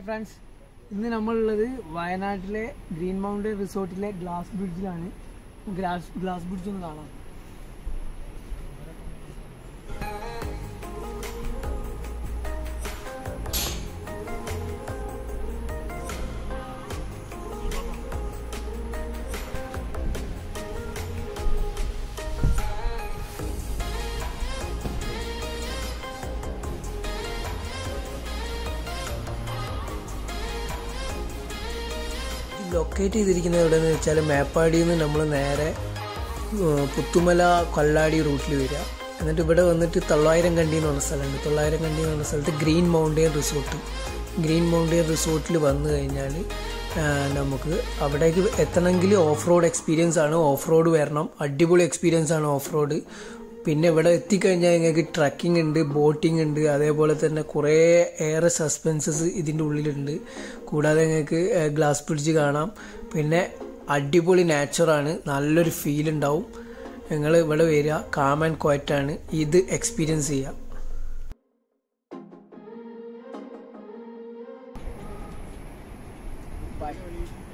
hi friends ഇന്ന് നമ്മളുള്ളത് വയനാട്ടിലെ ഗ്രീൻ മൗണ്ടൻ റിസോർട്ടിലെ ഗ്ലാസ് ബ്രിഡ്ജിലാണ് ഗ്ലാസ് ഗ്ലാസ് ബ്രിഡ്ജ് ഒന്ന് കാണാം ലൊക്കേറ്റ് ചെയ്തിരിക്കുന്നത് എവിടെയെന്ന് വെച്ചാൽ മേപ്പാടിയിൽ നിന്ന് നമ്മൾ നേരെ ഏഹ്, പുത്തുമല കള്ളാടി റൂട്ടിൽ വരിക എന്നിട്ട് ഇവിടെ വന്നിട്ട് തൊള്ളായിരം കണ്ടി എന്ന് പറഞ്ഞ സ്ഥലമുണ്ട് തൊള്ളായിരം കണ്ടി എന്ന് പറഞ്ഞ സ്ഥലത്ത് green mountain resort green mountain റിസോർട്ടിൽ വന്നു കഴിഞ്ഞാൽ നമുക്ക് അവിടേക്ക് എത്തണമെങ്കിൽ ഓഫ് റോഡ് എക്സ്പീരിയൻസ് ആണ് ഓഫ് റോഡ് വരണം അടിപൊളി എക്സ്പീരിയൻസ് ആണ് ഓഫ് റോഡ് പിന്നെ ഇവിടെ എത്തിക്കഴിഞ്ഞാൽ നിങ്ങൾക്ക് ട്രക്കിംഗ് ഉണ്ട് ബോട്ടിംഗ് ഉണ്ട് അതേപോലെ തന്നെ കുറേ ഏറെ സസ്പെൻസസ് ഇതിൻ്റെ ഉള്ളിലുണ്ട് കൂടാതെ നിങ്ങൾക്ക് ഗ്ലാസ് ബ്രിഡ്ജ് കാണാം പിന്നെ അടിപൊളി നാച്ചറാണ് നല്ലൊരു ഫീൽ ഉണ്ടാവും നിങ്ങൾ ഇവിടെ വരിക കാം ആൻഡ് ക്വയറ്റാണ് ഇത് എക്സ്പീരിയൻസ് ചെയ്യുക ബൈ